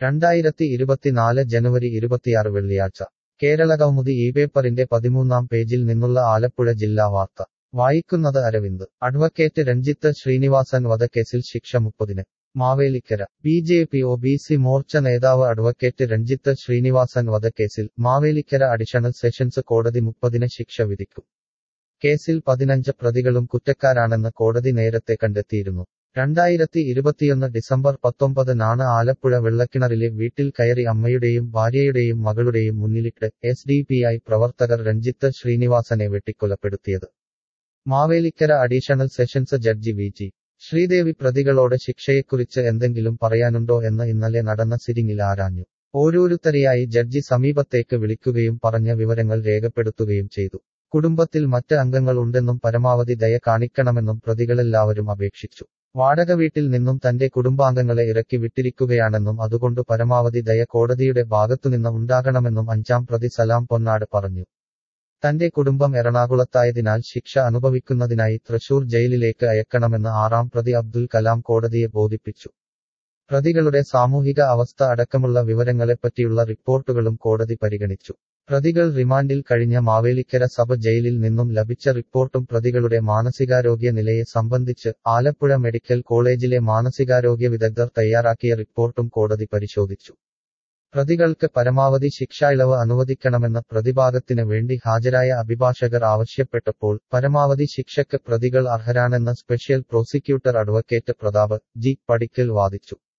രണ്ടായിരത്തി ഇരുപത്തിനാല് ജനുവരി ഇരുപത്തിയാറ് വെള്ളിയാഴ്ച കേരളകൗമുദി ഈ പേപ്പറിന്റെ പതിമൂന്നാം പേജിൽ നിന്നുള്ള ആലപ്പുഴ ജില്ലാ വാർത്ത വായിക്കുന്നത് അരവിന്ദ് അഡ്വക്കേറ്റ് രഞ്ജിത്ത് ശ്രീനിവാസൻ വധക്കേസിൽ ശിക്ഷ മുപ്പതിന് Mavelikkara B J P O B C Morcha നേതാവ് അഡ്വക്കേറ്റ് രഞ്ജിത്ത് ശ്രീനിവാസൻ വധക്കേസിൽ മാവേലിക്കര അഡീഷണൽ സെഷൻസ് കോടതി മുപ്പതിന് ശിക്ഷ വിധിക്കും കേസിൽ പതിനഞ്ച് പ്രതികളും കുറ്റക്കാരാണെന്ന് കോടതി നേരത്തെ കണ്ടെത്തിയിരുന്നു രണ്ടായിരത്തി ഇരുപത്തിയൊന്ന് ഡിസംബർ പത്തൊമ്പതിനാണ് ആലപ്പുഴ വെള്ളക്കിണറിലെ വീട്ടിൽ കയറി അമ്മയുടെയും ഭാര്യയുടെയും മകളുടെയും മുന്നിലിട്ട് എസ് ഡി പി ഐ പ്രവർത്തകർ രഞ്ജിത്ത് ശ്രീനിവാസനെ വെട്ടിക്കൊലപ്പെടുത്തിയത് Mavelikkara additional sessions judge V G Sreedevi പ്രതികളോട് ശിക്ഷയെക്കുറിച്ച് എന്തെങ്കിലും പറയാനുണ്ടോ എന്ന് ഇന്നലെ നടന്ന സിരിങ്ങിൽ ആരാഞ്ഞു ഓരോരുത്തരെയായി ജഡ്ജി സമീപത്തേക്ക് വിളിക്കുകയും പറഞ്ഞ വിവരങ്ങൾ രേഖപ്പെടുത്തുകയും ചെയ്തു കുടുംബത്തിൽ മറ്റ് അംഗങ്ങൾ ഉണ്ടെന്നും പരമാവധി ദയ കാണിക്കണമെന്നും പ്രതികളെല്ലാവരും അപേക്ഷിച്ചു വാടക വീട്ടിൽ നിന്നും തന്റെ കുടുംബാംഗങ്ങളെ ഇറക്കി വിട്ടിരിക്കുകയാണെന്നും അതുകൊണ്ട് പരമാവധി ദയ കോടതിയുടെ ഭാഗത്തുനിന്ന് ഉണ്ടാകണമെന്നും അഞ്ചാം പ്രതി സലാം പൊന്നാട് പറഞ്ഞു തന്റെ കുടുംബം എറണാകുളത്തായതിനാൽ ശിക്ഷ അനുഭവിക്കുന്നതിനായി തൃശൂർ ജയിലിലേക്ക് അയക്കണമെന്ന് ആറാം പ്രതി അബ്ദുൽ കലാം കോടതിയെ ബോധിപ്പിച്ചു പ്രതികളുടെ സാമൂഹിക അവസ്ഥ അടക്കമുള്ള വിവരങ്ങളെപ്പറ്റിയുള്ള റിപ്പോർട്ടുകളും കോടതി പരിഗണിച്ചു പ്രതികൾ റിമാൻഡിൽ കഴിഞ്ഞ മാവേലിക്കര സഭ ജയിലിൽ നിന്നും ലഭിച്ച റിപ്പോർട്ടും പ്രതികളുടെ മാനസികാരോഗ്യ നിലയെ സംബന്ധിച്ച് ആലപ്പുഴ മെഡിക്കൽ കോളേജിലെ മാനസികാരോഗ്യ വിദഗ്ധർ തയ്യാറാക്കിയ റിപ്പോർട്ടും കോടതി പരിശോധിച്ചു പ്രതികൾക്ക് പരമാവധി ശിക്ഷ ഇളവ് അനുവദിക്കണമെന്ന് പ്രതിഭാഗത്തിന് വേണ്ടി ഹാജരായ അഭിഭാഷകർ ആവശ്യപ്പെട്ടപ്പോൾ പരമാവധി ശിക്ഷയ്ക്ക് പ്രതികൾ അർഹരാണെന്ന് special prosecutor advocate Prathap G Padikkal വാദിച്ചു